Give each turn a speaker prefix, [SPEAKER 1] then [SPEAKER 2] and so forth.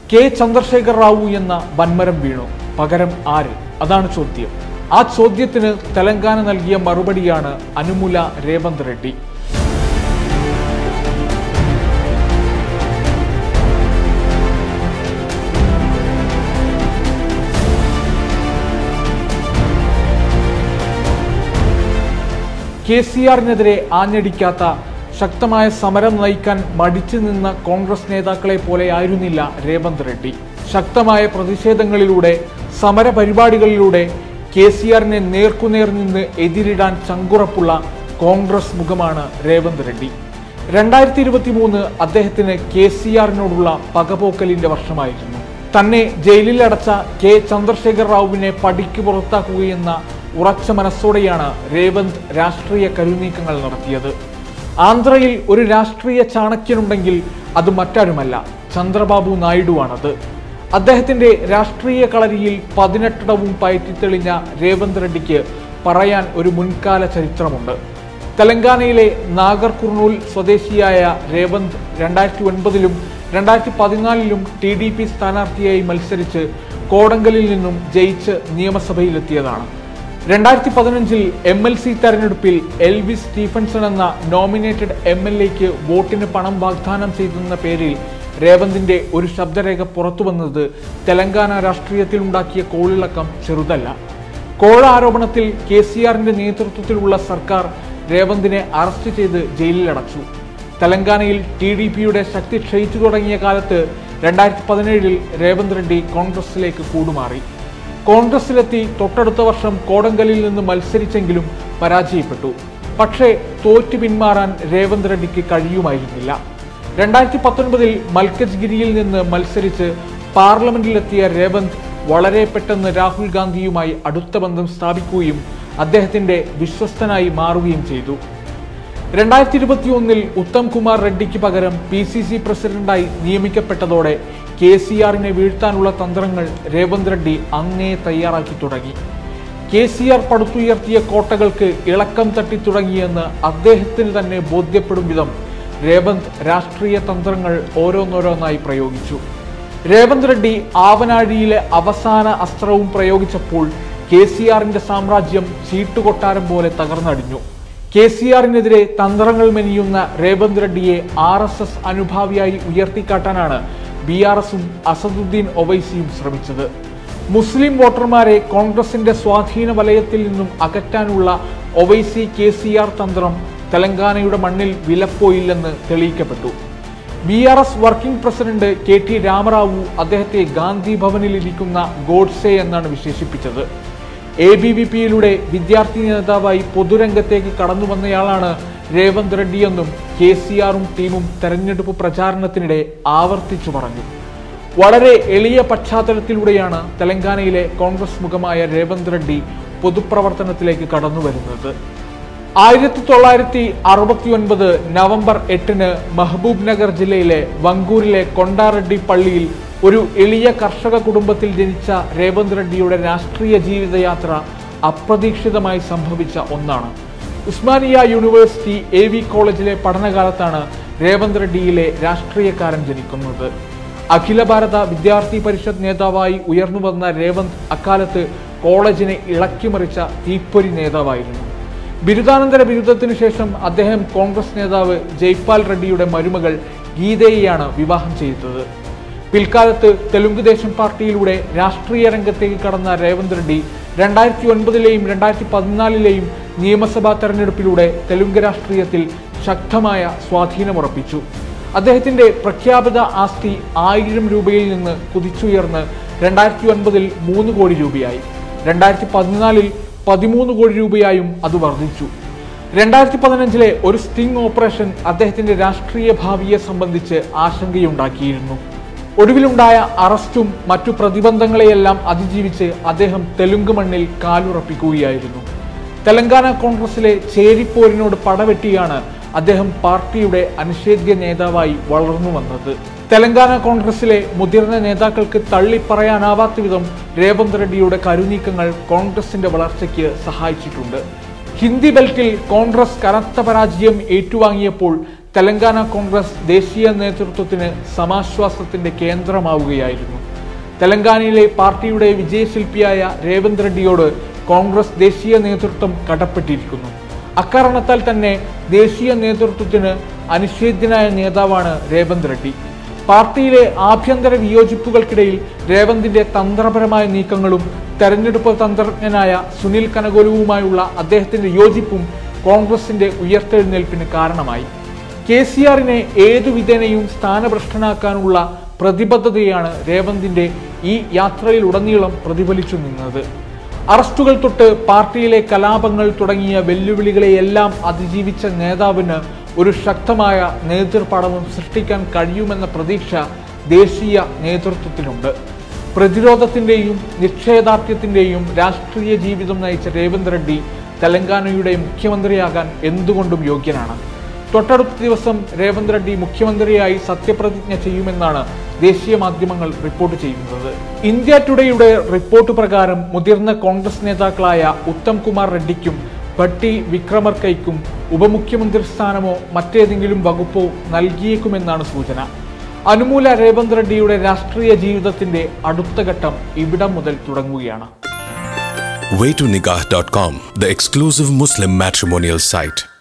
[SPEAKER 1] K Chandrasekhar Rao എന്ന വൻമരം വീണു പകരം ആര് അതാണ് ചോദ്യം ആ ചോദ്യത്തിന് തെലങ്കാന നൽകിയ മറുപടിയാണ് അനുമുല രേവന്ത് റെഡ്ഡി കെ സി ആറിനെതിരെ ആഞ്ഞടിക്കാത്ത ശക്തമായ സമരം നയിക്കാൻ മടിച്ചു നിന്ന കോൺഗ്രസ് നേതാക്കളെ പോലെയായിരുന്നില്ല രേവന്ത് റെഡ്ഡി ശക്തമായ പ്രതിഷേധങ്ങളിലൂടെ സമര പരിപാടികളിലൂടെ കെ സി ആറിനെ നേർക്കുനേർ നിന്ന് എതിരിടാൻ ചങ്കുറപ്പുള്ള കോൺഗ്രസ് മുഖമാണ് രേവന്ത് റെഡ്ഡി രണ്ടായിരത്തി ഇരുപത്തി മൂന്ന് അദ്ദേഹത്തിന് കെ സി ആറിനോടുള്ള പകപോക്കലിന്റെ വർഷമായിരുന്നു തന്നെ ജയിലിലടച്ച കെ ചന്ദ്രശേഖർ റാവുവിനെ പടിക്ക് പുറത്താക്കുകയെന്ന ഉറച്ച മനസ്സോടെയാണ് രേവന്ത് രാഷ്ട്രീയ കരുനീക്കങ്ങൾ നടത്തിയത് ആന്ധ്രയിൽ ഒരു രാഷ്ട്രീയ ചാണക്യനുണ്ടെങ്കിൽ അത് മറ്റാരുമല്ല ചന്ദ്രബാബു നായിഡുവാണത് അദ്ദേഹത്തിന്റെ രാഷ്ട്രീയ കളരിയിൽ പതിനെട്ടിടവും പയറ്റിത്തെളിഞ്ഞ രേവന്ത് റെഡ്ഡിക്ക് പറയാൻ ഒരു മുൻകാല ചരിത്രമുണ്ട് തെലങ്കാനയിലെ നാഗർ കുർണൂൽ സ്വദേശിയായ രേവന്ത് രണ്ടായിരത്തി ഒൻപതിലും രണ്ടായിരത്തി പതിനാലിലും ടി ഡി പി സ്ഥാനാർത്ഥിയായി മത്സരിച്ച് കോടങ്കലിൽ നിന്നും ജയിച്ച് നിയമസഭയിലെത്തിയതാണ് രണ്ടായിരത്തി പതിനഞ്ചിൽ എം എൽ സി തെരഞ്ഞെടുപ്പിൽ എൽ വി സ്റ്റീഫൻസൺ എന്ന നോമിനേറ്റഡ് എം എൽ എക്ക് വോട്ടിന് പണം വാഗ്ദാനം ചെയ്തെന്ന പേരിൽ രേവന്തിന്റെ ഒരു ശബ്ദരേഖ പുറത്തു വന്നത് തെലങ്കാന രാഷ്ട്രീയത്തിൽ ഉണ്ടാക്കിയ കോളിളക്കം ചെറുതല്ല കോഴ ആരോപണത്തിൽ കെ സി ആറിന്റെ നേതൃത്വത്തിലുള്ള സർക്കാർ രേവന്തിനെ അറസ്റ്റ് ചെയ്ത് ജയിലിലടച്ചു തെലങ്കാനയിൽ ടി ഡി പിയുടെ ശക്തി ക്ഷയിച്ചു തുടങ്ങിയ കാലത്ത് രണ്ടായിരത്തി പതിനേഴിൽ രേവന്ത് റെഡ്ഡി കോൺഗ്രസിലേക്ക് കൂടുമാറി കോൺഗ്രസിലെത്തി തൊട്ടടുത്ത വർഷം കോടങ്കലിൽ നിന്ന് മത്സരിച്ചെങ്കിലും പരാജയപ്പെട്ടു പക്ഷേ തോറ്റു പിന്മാറാൻ രേവന്ത് റെഡ്ഡിക്ക് കഴിയുമായിരുന്നില്ല രണ്ടായിരത്തി പത്തൊൻപതിൽ മൽക്കജ്ഗിരിയിൽ നിന്ന് മത്സരിച്ച് പാർലമെന്റിലെത്തിയ രേവന്ത് വളരെ പെട്ടെന്ന് രാഹുൽ ഗാന്ധിയുമായി അടുത്ത ബന്ധം സ്ഥാപിക്കുകയും അദ്ദേഹത്തിന്റെ വിശ്വസ്തനായി മാറുകയും ചെയ്തു രണ്ടായിരത്തി ഇരുപത്തി ഒന്നിൽ ഉത്തം കുമാർ റെഡ്ഡിക്ക് പകരം പി സി സി പ്രസിഡന്റായി നിയമിക്കപ്പെട്ടതോടെ കെ സി ആറിനെ വീഴ്ത്താനുള്ള തന്ത്രങ്ങൾ രേവന്ത് റെഡ്ഡി അങ്ങേ തയ്യാറാക്കി തുടങ്ങി കെ സി ആർ പടുത്തുയർത്തിയ കോട്ടകൾക്ക് ഇളക്കം തട്ടി തുടങ്ങിയെന്ന് അദ്ദേഹത്തിന് തന്നെ ബോധ്യപ്പെടും വിധം രേവന്ത് രാഷ്ട്രീയ തന്ത്രങ്ങൾ ഓരോന്നോരോന്നായി പ്രയോഗിച്ചു രേവന്ത് റെഡ്ഡി ആവനാഴിയിലെ അവസാന അസ്ത്രവും പ്രയോഗിച്ചപ്പോൾ കെ സി ആറിന്റെ സാമ്രാജ്യം ചീട്ടുകൊട്ടാരം പോലെ തകർന്നടിഞ്ഞു കെ സി ആറിനെതിരെ തന്ത്രങ്ങൾ മെനിയുന്ന രേവന്ത് റെഡ്ഡിയെ ആർ എസ് എസ് അനുഭാവിയായി ഉയർത്തിക്കാട്ടാനാണ് ബി ആർ എസും അസദുദ്ദീൻ ഒവൈസിയും ശ്രമിച്ചത് മുസ്ലിം വോട്ടർമാരെ കോൺഗ്രസിന്റെ സ്വാധീന വലയത്തിൽ നിന്നും അകറ്റാനുള്ള ഒവൈസി കെ സി ആർ തന്ത്രം തെലങ്കാനയുടെ മണ്ണിൽ വിലപ്പോയില്ലെന്ന് തെളിയിക്കപ്പെട്ടു B R S working president K T Rama Rao അദ്ദേഹത്തെ ഗാന്ധി ഭവനിൽ ഇരിക്കുന്ന ഗോഡ്സെ എന്നാണ് വിശേഷിപ്പിച്ചത് എ ബി വി പിയിലൂടെ വിദ്യാർത്ഥി നേതാവായി പൊതുരംഗത്തേക്ക് കടന്നു വന്നയാളാണ് രേവന്ത് റെഡ്ഡിയെന്നും കെ സി ആറും ടീമും തെരഞ്ഞെടുപ്പ് പ്രചാരണത്തിനിടെ ആവർത്തിച്ചു പറഞ്ഞു വളരെ എളിയ പശ്ചാത്തലത്തിലൂടെയാണ് തെലങ്കാനയിലെ കോൺഗ്രസ് മുഖമായ രേവന്ത് റെഡ്ഡി പൊതുപ്രവർത്തനത്തിലേക്ക് കടന്നു വരുന്നത് ആയിരത്തി തൊള്ളായിരത്തി അറുപത്തി ഒൻപത് നവംബർ എട്ടിന് മഹബൂബ് നഗർ ജില്ലയിലെ വങ്കൂരിലെ കൊണ്ടാറെഡ്ഡി പള്ളിയിൽ ഒരു എളിയ കർഷക കുടുംബത്തിൽ ജനിച്ച രേവന്ത് റെഡ്ഡിയുടെ രാഷ്ട്രീയ ജീവിതയാത്ര അപ്രതീക്ഷിതമായി സംഭവിച്ച ഒന്നാണ് ഉസ്മാനിയ യൂണിവേഴ്സിറ്റി എ വി കോളേജിലെ പഠനകാലത്താണ് രേവന്ത് റെഡ്ഡിയിലെ രാഷ്ട്രീയക്കാരൻ ജനിക്കുന്നത് അഖില ഭാരത വിദ്യാർത്ഥി പരിഷത്ത് നേതാവായി ഉയർന്നു വന്ന രേവന്ത് അക്കാലത്ത് കോളേജിനെ ഇളക്കിമറിച്ച തീപ്പൊരി നേതാവായിരുന്നു ബിരുദാനന്തര ബിരുദത്തിനു ശേഷം അദ്ദേഹം കോൺഗ്രസ് നേതാവ് ജയ്പാൽ റെഡ്ഡിയുടെ മരുമകൾ ഗീതയെയാണ് വിവാഹം ചെയ്തത് പിൽക്കാലത്ത് തെലുങ്ക് ദേശം പാർട്ടിയിലൂടെ രാഷ്ട്രീയ രംഗത്തേക്ക് കടന്ന രേവന്ത് റെഡ്ഡി രണ്ടായിരത്തി ഒൻപതിലെയും രണ്ടായിരത്തി പതിനാലിലെയും നിയമസഭാ തെരഞ്ഞെടുപ്പിലൂടെ തെലുങ്ക് രാഷ്ട്രീയത്തിൽ ശക്തമായ സ്വാധീനമുറപ്പിച്ചു അദ്ദേഹത്തിന്റെ പ്രഖ്യാപിത ആസ്തി ആയിരം രൂപയിൽ നിന്ന് കുതിച്ചുയർന്ന് രണ്ടായിരത്തി ഒൻപതിൽ മൂന്ന് കോടി രൂപയായി രണ്ടായിരത്തി പതിനാലിൽ പതിമൂന്ന് കോടി രൂപയായും അത് വർദ്ധിച്ചു രണ്ടായിരത്തി പതിനഞ്ചിലെ ഒരു സ്റ്റിംഗ് ഓപ്പറേഷൻ അദ്ദേഹത്തിന്റെ രാഷ്ട്രീയ ഭാവിയെ സംബന്ധിച്ച് ആശങ്കയുണ്ടാക്കിയിരുന്നു ഒടുവിലുണ്ടായ അറസ്റ്റും മറ്റു പ്രതിബന്ധങ്ങളെയെല്ലാം അതിജീവിച്ച് അദ്ദേഹം തെലുങ്ക് മണ്ണിൽ കാലുറപ്പിക്കുകയായിരുന്നു തെലങ്കാന കോൺഗ്രസിലെ ചേരിപ്പോരിനോട് പടവെട്ടിയാണ് അദ്ദേഹം പാർട്ടിയുടെ അനിഷേധ്യ നേതാവായി വളർന്നു വന്നത് തെലങ്കാന കോൺഗ്രസിലെ മുതിർന്ന നേതാക്കൾക്ക് തള്ളിപ്പറയാനാവാത്ത വിധം രേവന്ത് റെഡ്ഡിയുടെ കരുനീക്കങ്ങൾ കോൺഗ്രസിന്റെ വളർച്ചയ്ക്ക് സഹായിച്ചിട്ടുണ്ട് ഹിന്ദി ബെൽറ്റിൽ കോൺഗ്രസ് കനത്ത പരാജയം ഏറ്റുവാങ്ങിയപ്പോൾ തെലങ്കാന കോൺഗ്രസ് ദേശീയ നേതൃത്വത്തിന് സമാശ്വാസത്തിന്റെ കേന്ദ്രമാവുകയായിരുന്നു തെലങ്കാനയിലെ പാർട്ടിയുടെ വിജയശില്പിയായ രേവന്ത് റെഡ്ഡിയോട് കോൺഗ്രസ് ദേശീയ നേതൃത്വം കടപ്പെട്ടിരിക്കുന്നു അക്കാരണത്താൽ തന്നെ ദേശീയ നേതൃത്വത്തിന് അനിഷേധ്യനായ നേതാവാണ് രേവന്ത് റെഡ്ഡി പാർട്ടിയിലെ ആഭ്യന്തര വിയോജിപ്പുകൾക്കിടയിൽ രേവന്തിന്റെ തന്ത്രപരമായ നീക്കങ്ങളും തെരഞ്ഞെടുപ്പ് തന്ത്രജ്ഞനായ സുനിൽ കനകോലുവുമായുള്ള അദ്ദേഹത്തിന്റെ യോജിപ്പും കോൺഗ്രസിന്റെ ഉയർത്തെഴുന്നേൽപ്പിന് കാരണമായി കെ സി ആറിനെ ഏതു വിധേനയും സ്ഥാനഭ്രഷ്ടനാക്കാനുള്ള പ്രതിബദ്ധതയാണ് രേവന്തിന്റെ ഈ യാത്രയിലുടനീളം പ്രതിഫലിച്ചു നിന്നത് അറസ്റ്റുകൾ തൊട്ട് പാർട്ടിയിലെ കലാപങ്ങൾ തുടങ്ങിയ വെല്ലുവിളികളെയെല്ലാം അതിജീവിച്ച നേതാവിന് ഒരു ശക്തമായ നേതൃപടവും സൃഷ്ടിക്കാൻ കഴിയുമെന്ന പ്രതീക്ഷ ദേശീയ നേതൃത്വത്തിനുണ്ട് പ്രതിരോധത്തിന്റെയും നിശ്ചയദാർഢ്യത്തിന്റെയും രാഷ്ട്രീയ ജീവിതം നയിച്ച രേവന്ത് റെഡ്ഡി തെലങ്കാനയുടെ മുഖ്യമന്ത്രിയാകാൻ എന്തുകൊണ്ടും യോഗ്യനാണ് തൊട്ടടുത്ത ദിവസം രേവന്ത് റെഡ്ഡി മുഖ്യമന്ത്രിയായി സത്യപ്രതിജ്ഞ ചെയ്യുമെന്നാണ് ദേശീയ മാധ്യമങ്ങൾ റിപ്പോർട്ട് ചെയ്യുന്നത് ഇന്ത്യ ടുഡേയുടെ റിപ്പോർട്ട് പ്രകാരം മുതിർന്ന കോൺഗ്രസ് നേതാക്കളായ ഉത്തം കുമാർ റെഡ്ഡിക്കും ഭട്ടി വിക്രമർക്കയ്ക്കും ഉപമുഖ്യമന്ത്രി സ്ഥാനമോ മറ്റേതെങ്കിലും വകുപ്പോ നൽകിയേക്കുമെന്നാണ് സൂചന അനുമൂല രേവന്ത് റെഡ്ഡിയുടെ രാഷ്ട്രീയ ജീവിതത്തിന്റെ അടുത്ത ഘട്ടം ഇവിടം മുതൽ തുടങ്ങുകയാണ്
[SPEAKER 2] waytonikah.com, the exclusive Muslim matrimonial site.